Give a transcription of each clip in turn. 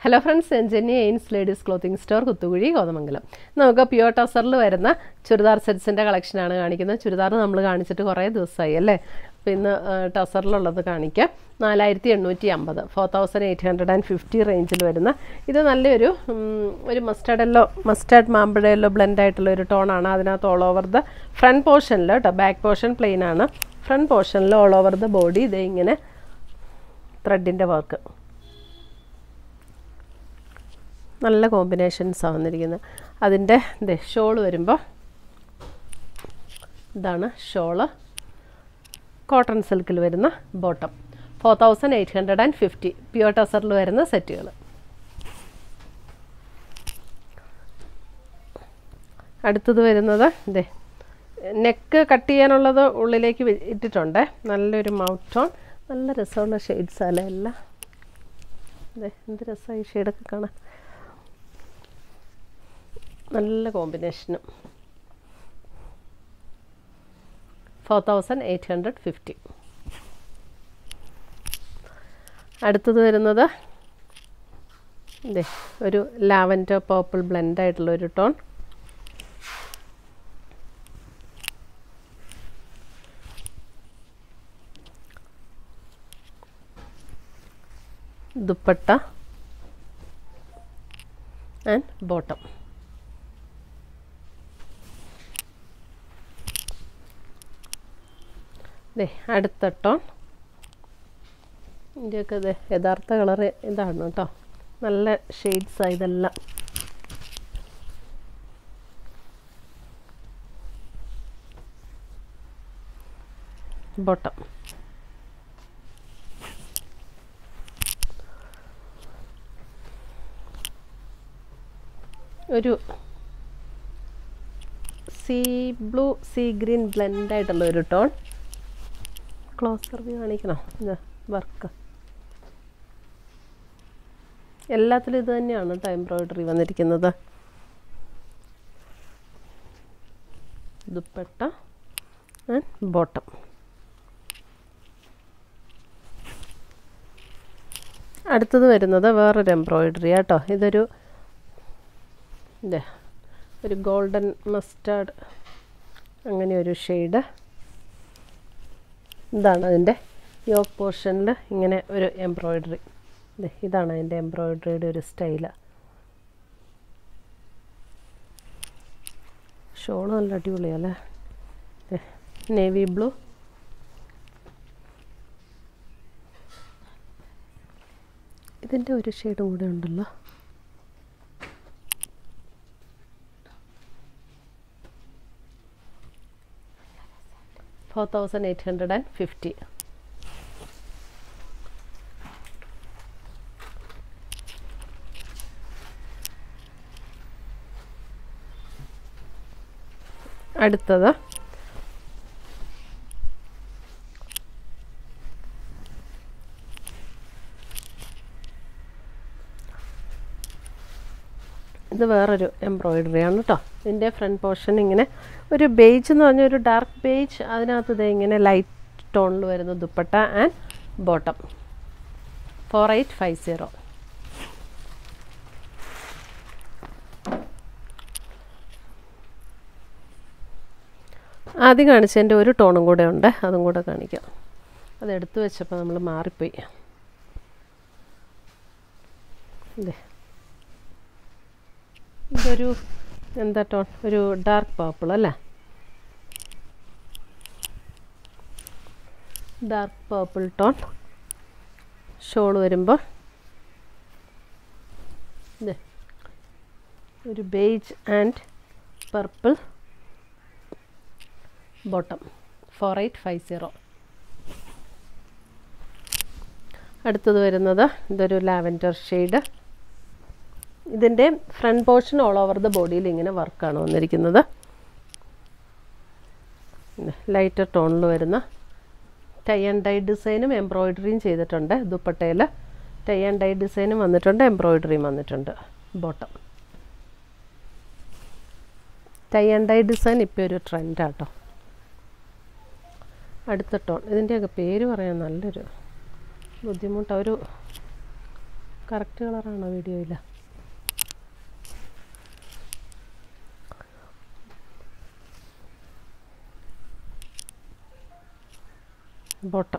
hello friends എൻജന്യ എയിൻസ് ladies clothing store Kuthukuzhi Kothamangalam നമുക്ക് പ്യുവർ ടസറിൽ വരുന്ന ചുരിദാർ സെറ്റ്സിൻ്റെ കളക്ഷനാണ് കാണിക്കുന്നത് ചുരിദാർ നമ്മൾ കാണിച്ചിട്ട് കുറേ ദിവസമായി അല്ലേ അപ്പോൾ ഇന്ന് ടസറിലുള്ളത് കാണിക്കാം നാലായിരത്തി എണ്ണൂറ്റി അമ്പത് four thousand eight hundred and fifty റേഞ്ചിൽ വരുന്ന ഇത് നല്ലൊരു ഉം, ഒരു മസ്റ്റാർഡ് എല്ലോ മസ്റ്റാർഡ് മാമ്പഴ എല്ലോ ബ്ലെൻഡ് ആയിട്ടുള്ള ഒരു ടോണാണ് അതിനകത്ത് ഓൾ ഓവർ ദ ഫ്രണ്ട് പോർഷനിൽ കേട്ടോ ബാക്ക് പോർഷൻ പ്ലെയിൻ ആണ് ഫ്രണ്ട് പോർഷനിൽ ഓൾ ഓവർ ദ ബോഡി ഇത് ഇങ്ങനെ ത്രെഡിൻ്റെ വർക്ക് നല്ല കോമ്പിനേഷൻസാണ് വന്നിരിക്കുന്നത് അതിൻ്റെ ഇതേ ഷോൾ വരുമ്പോൾ ഇതാണ് ഷോള് കോട്ടൺ സിൽക്കിൽ വരുന്ന bottom four thousand eight hundred and fifty pure ടസറിൽ വരുന്ന സെറ്റുകൾ അടുത്തത് വരുന്നത് ഇതേ നെക്ക് കട്ട് ചെയ്യാനുള്ളത് ഉള്ളിലേക്ക് വെ- ഇട്ടിട്ടുണ്ട് നല്ലൊരു മൗത്ത് ടോൺ നല്ല രസമുള്ള ഷെയ്ഡ്സ് അല്ലേ എല്ലാം അതെ എന്ത് രസമായി ഷെയ്ഡൊക്കെ കാണാൻ നല്ല കോമ്പിനേഷനും four thousand eight hundred fifty അടുത്തത് വരുന്നത് ഇതേ ഒരു ലാവൻഡർ പേർപ്പിൾ ബ്ലെൻഡ് ആയിട്ടുള്ള ഒരു ടോൺ ദുപ്പട്ട ആൻഡ് ബോട്ടം ദേ അടുത്ത ടോൺ ഇതിൻ്റെയൊക്കെ ഇത് യഥാർത്ഥ കളറ് ഇതാണ് കേട്ടോ നല്ല ഷെയ്ഡ്സാണ് ഇതെല്ലാം ബോട്ടം ഒരു sea blue sea green blend ആയിട്ടുള്ള ഒരു ടോൺ ക്ലോസർ വ്യൂ കാണിക്കണോ ഇത് വർക്ക് എല്ലാത്തിലും ഇത് തന്നെയാണ് കേട്ടോ എംബ്രോയിഡറി വന്നിരിക്കുന്നത് ദുപ്പട്ട ആൻഡ് ബോട്ടം അടുത്തത് വരുന്നത് വേറൊരു എംബ്രോയിഡറി കേട്ടോ ഇതൊരു ഇതേ ഒരു ഗോൾഡൻ മസ്റ്റാർഡ് അങ്ങനെ ഒരു ഷെയ്ഡ് ഇതാണ് അതിൻ്റെ യോക്ക് പോർഷനിൽ ഇങ്ങനെ ഒരു എംബ്രോയിഡറി ഇതാണ് അതിൻ്റെ എംബ്രോയിഡറിയുടെ ഒരു സ്റ്റൈല് ഷോള് നല്ല അടിപൊളിയല്ലേ നേവി ബ്ലൂ ഇതിൻ്റെ ഒരു ഷെയ്ഡും കൂടെ ഉണ്ടല്ലോ four thousand eight hundred and fifty അടുത്തത് ഇത് വേറൊരു എംബ്രോയിഡറി ആണ് കേട്ടോ ഇതിൻ്റെ ഫ്രണ്ട് പോർഷൻ ഇങ്ങനെ ഒരു ബേജ് എന്ന് പറഞ്ഞ ഒരു ഡാർക്ക് ബേജ് അതിനകത്ത് ഇത് ഇങ്ങനെ ലൈറ്റ് ടോണിൽ വരുന്ന dupatta and bottom four eight five zero ആദ്യം കാണിച്ചതിൻ്റെ ഒരു ടോണും കൂടെ ഉണ്ട് അതും കൂടെ കാണിക്കാം അത് എടുത്തു വെച്ചപ്പോൾ നമ്മൾ മാറിപ്പോയി ഇതേ ഇതൊരു എന്താ ടോൺ ഒരു ഡാർക്ക് പർപ്പിൾ അല്ലേ ഡാർക്ക് പർപ്പിൾ ടോൺ ഷോൾ വരുമ്പോൾ ഇത് ഒരു beige and purple bottom four eight five zero അടുത്തത് വരുന്നത് ഇതൊരു ലാവൻഡർ ഷെയ്ഡ് ഇതിൻ്റെ front portion all over the ബോഡിയിൽ ഇങ്ങനെ വർക്കാണ് വന്നിരിക്കുന്നത് ലൈറ്റർ ടോണിൽ വരുന്ന ടൈ ആൻഡ് ഡൈ ഡിസൈനും എംബ്രോയിഡറിയും ചെയ്തിട്ടുണ്ട് ദുപ്പട്ടയിൽ ടൈ ആൻഡ് ഡൈ ഡിസൈനും വന്നിട്ടുണ്ട് എംബ്രോയിഡറിയും വന്നിട്ടുണ്ട് bottom tie and dye design ഇപ്പോൾ ഒരു ട്രെൻഡാട്ടോ അടുത്ത ടോൺ ഇതിൻ്റെയൊക്കെ പേര് പറയാൻ നല്ലൊരു ബുദ്ധിമുട്ട് ഒരു കറക്റ്റ് കളറാണോ വീഡിയോയിൽ ബോട്ടം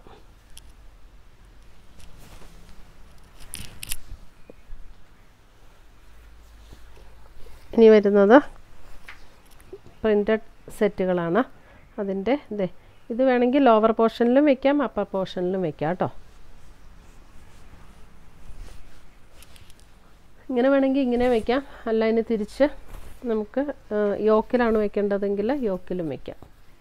ഇനി വരുന്നത് പ്രിൻറ്റഡ് സെറ്റുകളാണ് അതിൻ്റെ ഇതേ ഇത് വേണമെങ്കിൽ ലോവർ പോർഷനിലും വെക്കാം അപ്പർ പോർഷനിലും വെക്കാം കേട്ടോ ഇങ്ങനെ വേണമെങ്കിൽ ഇങ്ങനെ വെക്കാം അല്ല അതിന് തിരിച്ച് നമുക്ക് യോക്കിലാണ് വെക്കേണ്ടതെങ്കിൽ യോക്കിലും വെക്കാം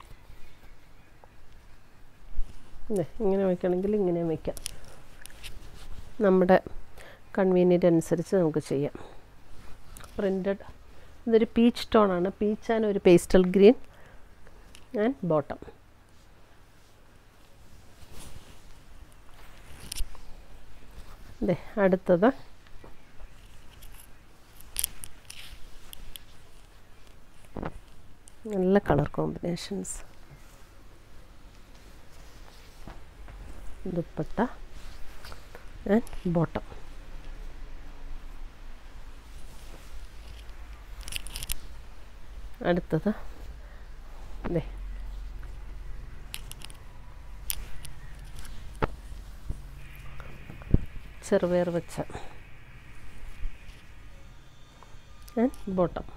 ഇതേ ഇങ്ങനെ വെക്കണമെങ്കിൽ ഇങ്ങനെ വെക്കാം നമ്മുടെ കൺവീനിയൻ്റ് അനുസരിച്ച് നമുക്ക് ചെയ്യാം പ്രിൻറ്റഡ് ഇതൊരു പീച്ച് ടോണാണ് പീച്ച് ആൻഡ് ഒരു പേസ്റ്റൽ ഗ്രീൻ ആൻഡ് ബോട്ടം അതെ അടുത്തത് നല്ല colour combinations dupatta and bottom അടുത്തത് അതെ ചെറുപയർ വെച്ച ആൻഡ് ബോട്ടം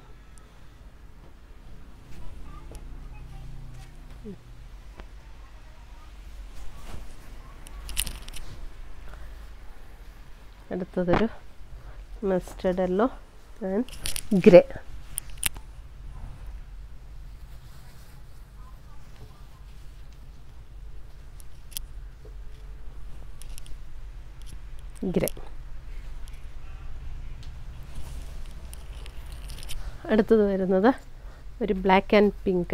അടുത്തതൊരു mustard yellow and grey grey അടുത്തത് വരുന്നത് ഒരു ബ്ലാക്ക് ആൻഡ് പിങ്ക്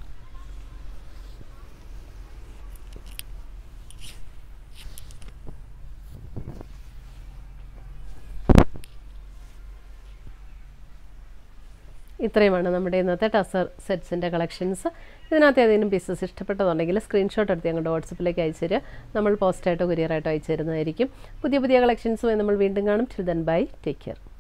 ഇത്രയുമാണ് നമ്മുടെ ഇന്നത്തെ ടസർ സെറ്റ്സിൻ്റെ കളക്ഷൻസ് ഇതിനകത്ത് ഏതെങ്കിലും പീസസ് ഇഷ്ടപ്പെട്ടതുണ്ടെങ്കിൽ സ്ക്രീൻഷോട്ട് എടുത്ത് ഞങ്ങളുടെ വാട്സപ്പിലേക്ക് അയച്ചു തരിക നമ്മൾ പോസ്റ്റായിട്ടോ കൊറിയറായിട്ടോ അയച്ചു തരുന്നതായിരിക്കും പുതിയ പുതിയ കളക്ഷൻസുമായി നമ്മൾ വീണ്ടും കാണും ചിൽഡൻ ബൈ ടേക്ക് കെയർ